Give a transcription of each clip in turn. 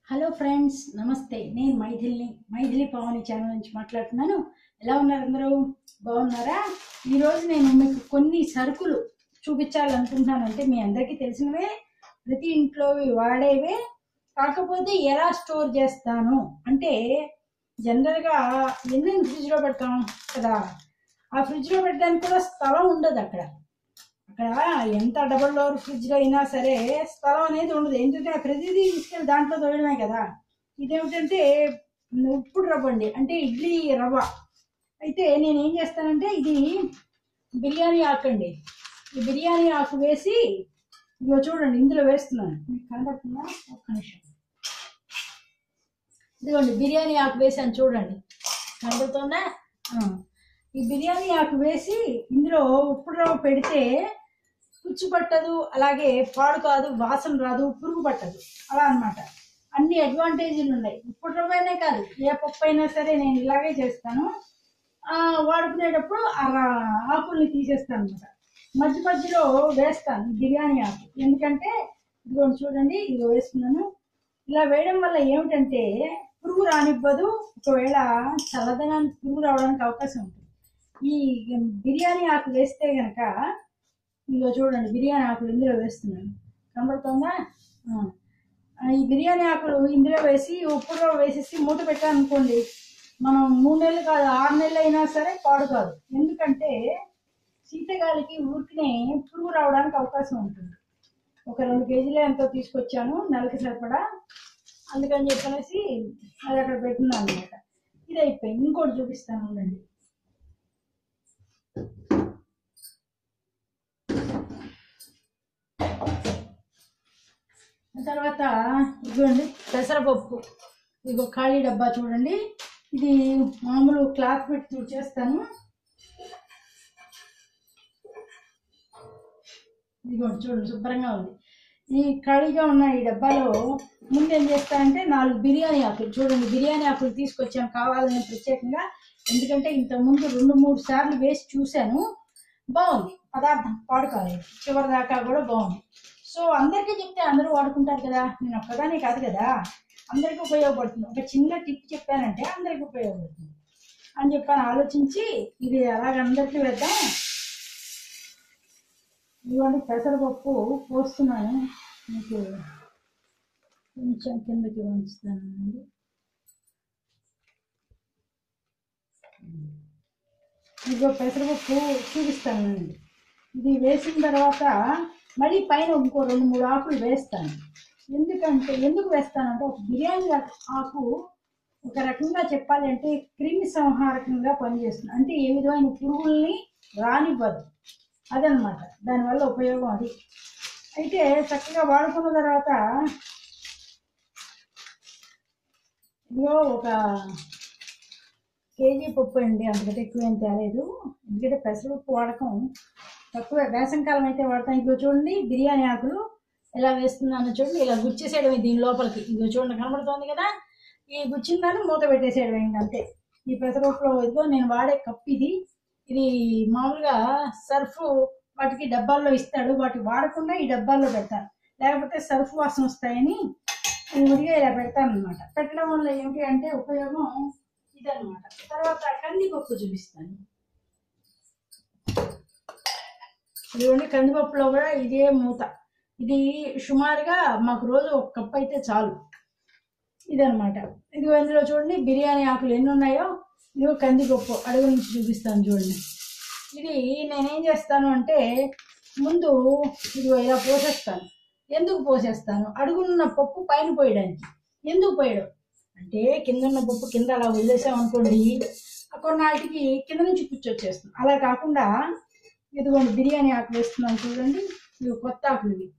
Hello friends నమస్తే నేను మైథిలిని Maithili పవని channel నుంచి మాట్లాడుతున్నాను ఎలా ఉన్నారు అందరూ బాగున్నారా ఈరోజు నేను మీకు కొన్ని సరుకులు చూపించాలనుకుంటున్నాను అంటే మీ అందరికీ తెలిసినవే ప్రతి ఇంట్లో వాడేవే కాకపోతే ఎలా స్టోర్ చేస్తాను అంటే జనరల్గా ఎన్ని ఫ్రిడ్జ్లో పెడతాం కదా ఆ ఫ్రిడ్జ్లో పెట్టడానికి కూడా స్థలం ఉండదు అక్కడ అక్కడ ఎంత డబల్ డోర్ ఫ్రిడ్జ్లో అయినా సరే స్థలం అనేది ఉండదు ఎందుకంటే ప్రతిదీ తీసుకెళ్ళి దాంట్లో తోయడమే కదా ఇదేమిటంటే ఉప్పుడు రవ్వ అండి అంటే ఇడ్లీ రవ్వ అయితే నేను ఏం చేస్తానంటే ఇది బిర్యానీ ఆకు అండి ఈ బిర్యానీ ఆకు వేసి ఇదిగో చూడండి ఇందులో వేస్తున్నాను మీకు కనబడుతుందా ఒక్క నిమిషం ఇదిగోండి బిర్యానీ ఆకు వేసాను చూడండి కనబడుతుందా ఆ. ఈ బిర్యానీ ఆకు వేసి ఇందులో ఉప్పుడు రవ్వ పెడితే పుచ్చు పట్టదు అలాగే పాడు కాదు వాసన రాదు పురుగు పట్టదు అలా అన్నమాట అన్ని అడ్వాంటేజీలు ఉన్నాయి ఇప్పుడు రవ్వనే కాదు ఏ పప్పు అయినా సరే నేను ఇలాగే చేస్తాను ఆ, వాడుకునేటప్పుడు ఆ రా- ఆకుల్ని తీసేస్తాను అనమాట మధ్య మధ్యలో వేస్తాను ఈ బిర్యానీ ఆకు ఎందుకంటే ఇదిగోండి చూడండి ఇది వేస్తున్నాను ఇలా వేయడం వల్ల ఏమిటంటే పురుగు రానివ్వదు ఒకవేళ చల్లదనానికి పురుగు రావడానికి అవకాశం ఉంటుంది ఈ బిర్యానీ ఆకు వేస్తే గనక ఇదిగో చూడండి బిర్యానీ ఆకులు ఇందులో వేస్తున్నాను కనబడుతుందా ఆ. ఆ, ఈ బిర్యానీ ఆకులు ఇందులో వేసి ఉప్పులో వేసేసి మూత పెట్టాను అనుకోండి మనం మూడు నెలలు కాదు ఆరు నెలలు అయినా సరే పాడు కాదు ఎందుకంటే శీతగాలికి ఊరికినే పురుగు రావడానికి అవకాశం ఉంటుంది ఒక రెండు కేజీలు ఎంతో తీసుకొచ్చాను నెలకి సరిపడా అందుకని చెప్పనేసి అది అక్కడ పెట్టున్నాను అనమాట ఇది అయిపోయింది ఇంకోటి చూపిస్తాను ఉండండి తర్వాత ఇదిగోండి పెసరపప్పు ఇదిగో ఖాళీ డబ్బా చూడండి ఇది మామూలు క్లాత్ పెట్టి తుడిచేస్తాను ఇదిగోండి చూడండి శుభ్రంగా ఉంది ఈ ఖాళీగా ఉన్న ఈ డబ్బాలో ముందు ఏం చేస్తానంటే నాలుగు బిర్యానీ ఆకులు చూడండి బిర్యానీ ఆకులు తీసుకొచ్చాను కావాలని ప్రత్యేకంగా ఎందుకంటే ఇంతకుముందు రెండు మూడు సార్లు వేసి చూశాను బాగుంది పదార్థం పాడు కాలేదు చివరి దాకా కూడా బాగుంది సో అందరికీ చెప్తే అందరూ వాడుకుంటారు కదా నేను ఒక్కదానే కాదు కదా అందరికీ ఉపయోగపడుతుంది ఒక చిన్న టిప్ చెప్పానంటే అందరికీ ఉపయోగపడుతుంది అని చెప్పని ఆలోచించి ఇది అలాగ అందరికీ వేద్దాం ఇవ్వండి పెసరపప్పు పోస్తున్నాను మీకు కొంచెం కిందకి వంచుతానండి ఇదిగో పెసరపప్పు చూపిస్తానండి ఇది వేసిన తర్వాత మళ్ళీ పైన ఇంకో రెండు మూడు ఆకులు వేస్తాను ఎందుకంటే ఎందుకు వేస్తానంటే ఒక బిర్యానీ ఆకు ఒక రకంగా చెప్పాలి అంటే క్రిమి సంహారకంగా పనిచేస్తుంది అంటే ఏ విధమైన పురుగుల్ని రానివ్వదు అదనమాట దానివల్ల ఉపయోగం అది అయితే చక్కగా వాడుకున్న తర్వాత ఇదిగో ఒక కేజీ పప్పు అండి అందుకంటే ఎక్కువ ఏం తేలేదు ఎందుకంటే పెసరపప్పు వాడకం తక్కువ వేసంకాలం అయితే వాడతాం ఇదిగో చూడండి బిర్యానీ ఆకులు ఎలా వేస్తున్నాను చూడండి ఇలా గుచ్చేసేయడం దీని లోపలికి ఇదిగో చూడండి కనబడుతోంది కదా ఈ గుచ్చిన దాన్ని మూత పెట్టేసేయడం ఇంక అంతే ఈ పెసరపప్పులో ఇదిగో నేను వాడే కప్ ఇది ఇది మామూలుగా సర్ఫ్ వాటికి డబ్బాల్లో ఇస్తాడు వాటి వాడకుండా ఈ డబ్బాల్లో పెడతాను లేకపోతే సర్ఫ్ వాసన వస్తాయని నేను విడిగా ఇలా పెడతాను అనమాట పెట్టడం వల్ల ఏమిటి అంటే ఉపయోగం ఇదనమాట తర్వాత కందిపప్పు చూపిస్తాను ఇదిగోండి కందిపప్పులో కూడా ఇదే మూత ఇది సుమారుగా మాకు రోజు ఒక కప్ అయితే చాలు ఇదనమాట ఇదిగో ఇందులో చూడండి బిర్యానీ ఆకులు ఎన్ని ఉన్నాయో ఇదిగో కందిపప్పు అడుగు నుంచి చూపిస్తాను చూడండి ఇది నేనేం చేస్తాను అంటే ముందు ఇదిగో ఇలా పోసేస్తాను ఎందుకు పోసేస్తాను అడుగున్న పప్పు పైన పోయడానికి ఎందుకు పోయడం అంటే కింద ఉన్న పప్పు కింద అలా వదిలేసామనుకోండి కొన్నాటికి కింద నుంచి పుచ్చొచ్చేస్తుంది అలా కాకుండా ఇదిగోండి బిర్యానీ ఆకు వేస్తున్నాను చూడండి ఇవి కొత్త ఆకులు ఇవి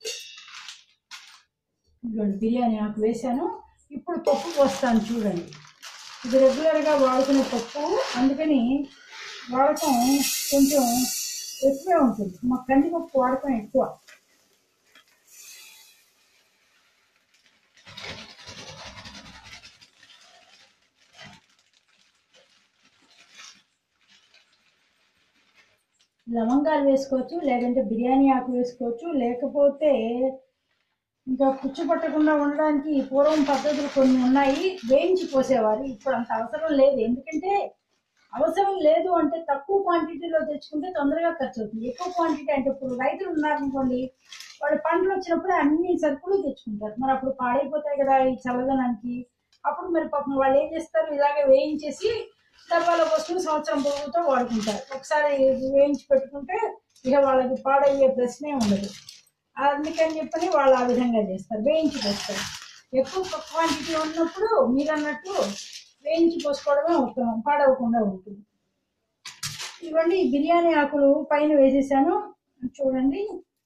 ఇదిగోండి బిర్యానీ ఆకు వేసాను ఇప్పుడు పప్పు పోస్తాను చూడండి ఇది రెగ్యులర్గా వాడుకునే పప్పు అందుకని వాడకం కొంచెం ఎక్కువే ఉంటుంది మా కందిపప్పు వాడకం ఎక్కువ లవంగాలు వేసుకోవచ్చు లేదంటే బిర్యానీ ఆకు వేసుకోవచ్చు లేకపోతే ఇంకా పుచ్చు పట్టకుండా ఉండడానికి పూర్వం పద్ధతులు కొన్ని ఉన్నాయి వేయించి పోసేవారు ఇప్పుడు అంత అవసరం లేదు ఎందుకంటే అవసరం లేదు అంటే తక్కువ క్వాంటిటీలో తెచ్చుకుంటే తొందరగా ఖర్చు అవుతుంది ఎక్కువ క్వాంటిటీ అంటే ఇప్పుడు రైతులు ఉన్నారనుకోండి వాళ్ళు పంటలు వచ్చినప్పుడు అన్ని సరుకులు తెచ్చుకుంటారు మరి అప్పుడు పాడైపోతాయి కదా ఈ చల్లదనానికి అప్పుడు మరి పాపం వాళ్ళు ఏం చేస్తారు ఇలాగే వేయించేసి డబ్బాలో పోసుకుని సంవత్సరం పొరుగుతో వాడుకుంటారు ఒకసారి వేయించి పెట్టుకుంటే ఇక వాళ్ళకి పాడయ్యే ప్రశ్నే ఉండదు అందుకని చెప్పని వాళ్ళు ఆ విధంగా చేస్తారు వేయించి పోస్తారు ఎక్కువ క్వాంటిటీ ఉన్నప్పుడు మీరు అన్నట్టు వేయించి పోసుకోవడమే ఉత్తమం పాడవకుండా ఉంటుంది ఇవ్వండి ఈ బిర్యానీ ఆకులు పైన వేసేసాను చూడండి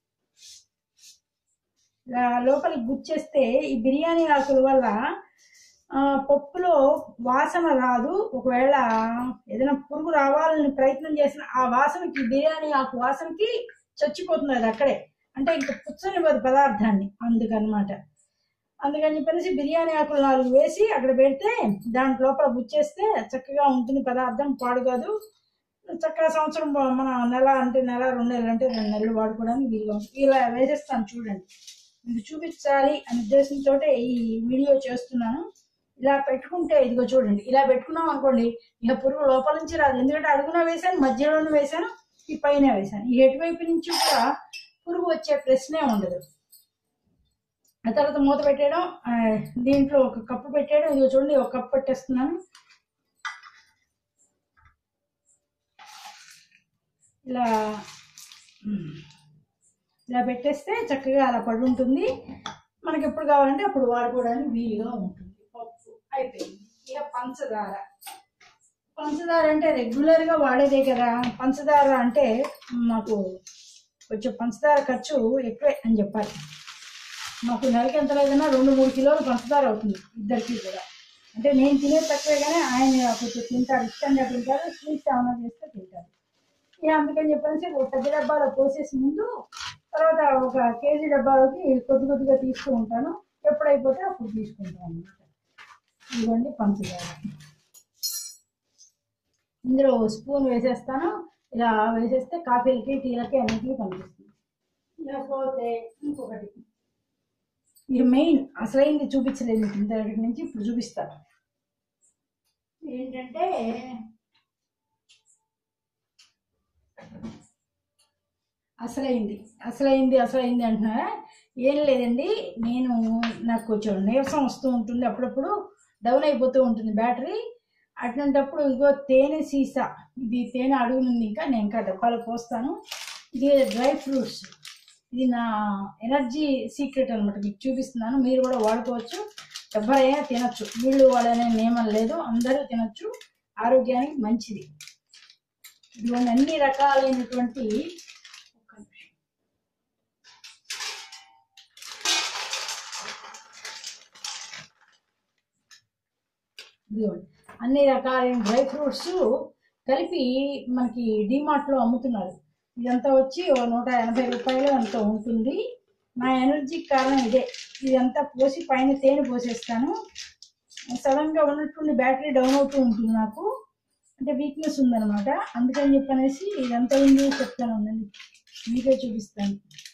ఇలా లోపలికి గుచ్చేస్తే ఈ బిర్యానీ ఆకుల వల్ల ఆ, పప్పులో వాసన రాదు ఒకవేళ ఏదైనా పురుగు రావాలని ప్రయత్నం చేసిన ఆ వాసనకి బిర్యానీ ఆకు వాసనకి చచ్చిపోతుంది అది అక్కడే అంటే ఇంకా పుచ్చనివ్వదు పదార్థాన్ని అందుకనమాట అందుకని చెప్పేసి బిర్యానీ ఆకులు నాలుగు వేసి అక్కడ పెడితే దాంట్ లోపల గుచ్చేస్తే చక్కగా ఉంటుంది పదార్థం పాడు కాదు చక్కగా సంవత్సరం ప- మన నెల అంటే నెల రెండు నెలలు అంటే రెండు నెలలు వాడుకోవడానికి వీలుగా ఉంటుంది ఇలా వేసేస్తాను చూడండి మీకు చూపించాలి అనే ఉద్దేశంతో ఈ వీడియో చేస్తున్నాను ఇలా పెట్టుకుంటే ఇదిగో చూడండి ఇలా పెట్టుకున్నాం అనుకోండి ఇక పురుగు లోపల నుంచి రాదు ఎందుకంటే అడుగున వేసాను మధ్యలోనే వేసాను ఈ పైన వేసాను ఈ ఎటువైపు నుంచి కూడా పురుగు వచ్చే ప్రశ్నే ఉండదు ఆ తర్వాత మూత పెట్టేయడం ఆ, దీంట్లో ఒక కప్పు పెట్టేయడం ఇదిగో చూడండి ఒక కప్పు పెట్టేస్తున్నాను ఇలా ఉమ్, ఇలా పెట్టేస్తే చక్కగా అలా పడి ఉంటుంది మనకి ఎప్పుడు కావాలంటే అప్పుడు వాడుకోవడానికి వీలుగా ఉంటుంది పప్పు అయిపోయింది ఇక పంచదార పంచదార అంటే రెగ్యులర్గా వాడేదే కదా పంచదార అంటే మాకు కొంచెం పంచదార ఖర్చు ఎక్కువే అని చెప్పాలి మాకు నెలకి ఎంత లేదన్నా రెండు మూడు కిలోలు పంచదార అవుతుంది ఇద్దరికి కూడా అంటే నేను తినేది తక్కువే కానీ ఆయన కొంచెం తింటారు ఇష్టంగా తింటారు స్వీట్స్ ఏమైనా చేస్తే తింటారు ఇక అందుకని చెప్పేసి ఒక పెద్ద డబ్బాలో పోసేసి ముందు తర్వాత ఒక కేజీ డబ్బాలోకి కొద్ది కొద్దిగా తీస్తూ ఉంటాను ఎప్పుడైపోతే అప్పుడు తీసుకుంటాను అనమాట ఇదిగోండి పంచదార ఇందులో ఓ స్పూన్ వేసేస్తాను ఇలా వేసేస్తే కాఫీలకి టీలకి అన్నిటికీ పనిపిస్తుంది లేకపోతే ఇంకొకటి ఇది మెయిన్ అసలైంది చూపించలేదు మీకు ఇంతటి నుంచి ఇప్పుడు చూపిస్తాను ఏంటంటే అసలైంది అసలైంది అసలైంది అంటున్నారా ఏం లేదండి నేను నాకు కొంచెం నీరసం వస్తూ ఉంటుంది అప్పుడప్పుడు డౌన్ అయిపోతూ ఉంటుంది బ్యాటరీ అటువంటప్పుడు ఇగో తేనె సీసా ఇది తేనె అడుగునుంది ఇంకా నేను ఇంకా డబ్బాలో పోస్తాను ఇది డ్రై ఫ్రూట్స్ ఇది నా ఎనర్జీ సీక్రెట్ అనమాట మీకు చూపిస్తున్నాను మీరు కూడా వాడుకోవచ్చు ఎవరైనా తినచ్చు వీళ్ళు వాళ్ళనే నియమం లేదు అందరూ తినచ్చు ఆరోగ్యానికి మంచిది ఇదిగోండి అన్ని రకాలైనటువంటి ఒక్క నిమిషం. ఇదిగోండి అన్ని రకాలైన డ్రై ఫ్రూట్స్ కలిపి మనకి డిమార్ట్లో అమ్ముతున్నారు ఇదంతా వచ్చి ఓ నూట ఎనభై రూపాయలు అంత ఉంటుంది నా ఎనర్జీకి కారణం ఇదే ఇదంతా పోసి పైన తేనె పోసేస్తాను సడన్గా ఉన్నట్టుండి బ్యాటరీ డౌన్ అవుతూ ఉంటుంది నాకు అంటే వీక్నెస్ ఉందన్నమాట అందుకని చెప్పనేసి ఇదంతా ఉంది చెప్తాను ఉండండి మీకే చూపిస్తాను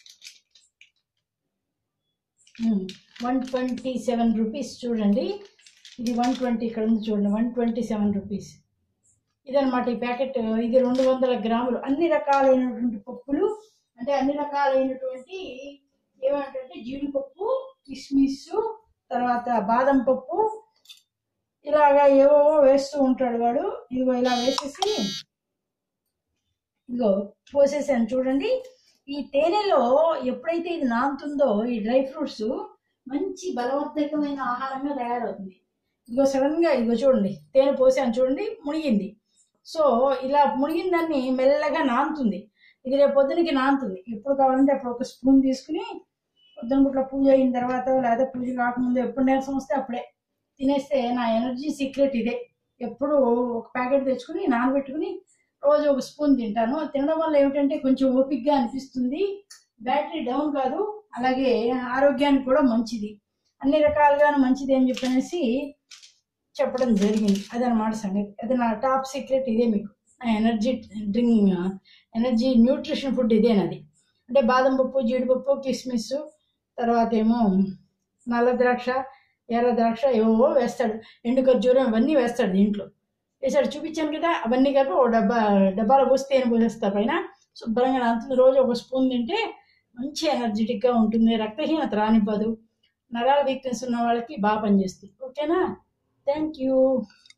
వన్ ట్వంటీ సెవెన్ రూపీస్ చూడండి ఇది వన్ ట్వంటీ ఇక్కడ ఉంది చూడండి వన్ ట్వంటీ సెవెన్ రూపీస్ ఇదనమాట ఈ ప్యాకెట్ ఇది రెండు వందల గ్రాములు అన్ని రకాలైనటువంటి పప్పులు అంటే అన్ని రకాలైనటువంటి ఏమంటే జీడిపప్పు కిస్మిస్ తర్వాత బాదం పప్పు ఇలాగా ఏవో వేస్తూ ఉంటాడు వాడు ఇదిగో ఇలా వేసేసి ఇదిగో పోసేసాను చూడండి ఈ తేనెలో ఎప్పుడైతే ఇది నానుతుందో ఈ డ్రై ఫ్రూట్స్ మంచి బలవర్ధకమైన ఆహారంగా తయారవుతుంది ఇదిగో సడన్ గా ఇదిగో చూడండి తేనె పోసాను చూడండి మునిగింది సో ఇలా మునిగిన దాన్ని మెల్లగా నానుతుంది ఇది రేపు పొద్దునకి నానుతుంది ఎప్పుడు కావాలంటే అప్పుడు ఒక స్పూన్ తీసుకుని పొద్దున పూట్ల పూజ అయిన తర్వాత లేదా పూజ కాకముందు ఎప్పుడు నీరసం వస్తే అప్పుడే తినేస్తే నా ఎనర్జీ సీక్రెట్ ఇదే ఎప్పుడు ఒక ప్యాకెట్ తెచ్చుకుని నానబెట్టుకుని రోజు ఒక స్పూన్ తింటాను తినడం వల్ల ఏమిటంటే కొంచెం ఓపిక్గా అనిపిస్తుంది బ్యాటరీ డౌన్ కాదు అలాగే ఆరోగ్యానికి కూడా మంచిది అన్ని రకాలుగా మంచిది అని చెప్పనేసి చెప్పడం జరిగింది అదనమాట సంగతి అది నా టాప్ సీక్రెట్ ఇదే మీకు నా energy drink energy nutrition food ఇదేనది అంటే బాదం పప్పు జీడిపప్పు కిస్మిస్ తర్వాత ఏమో నల్ల ద్రాక్ష ఎర్ర ద్రాక్ష ఏవో వేస్తాడు ఎండు ఖర్జూరం ఇవన్నీ వేస్తాడు దీంట్లో వేసాడు చూపించాను కదా అవన్నీ కలిపి ఒక డబ్బా డబ్బాలో పోసి తేనె పోసేస్తారు పైన శుభ్రంగా అంత రోజు ఒక స్పూన్ తింటే మంచి ఎనర్జెటిక్గా ఉంటుంది రక్తహీనత రానివ్వదు నరాల వీక్నెస్ ఉన్న వాళ్ళకి బాగా పనిచేస్తుంది ఓకేనా థ్యాంక్ యూ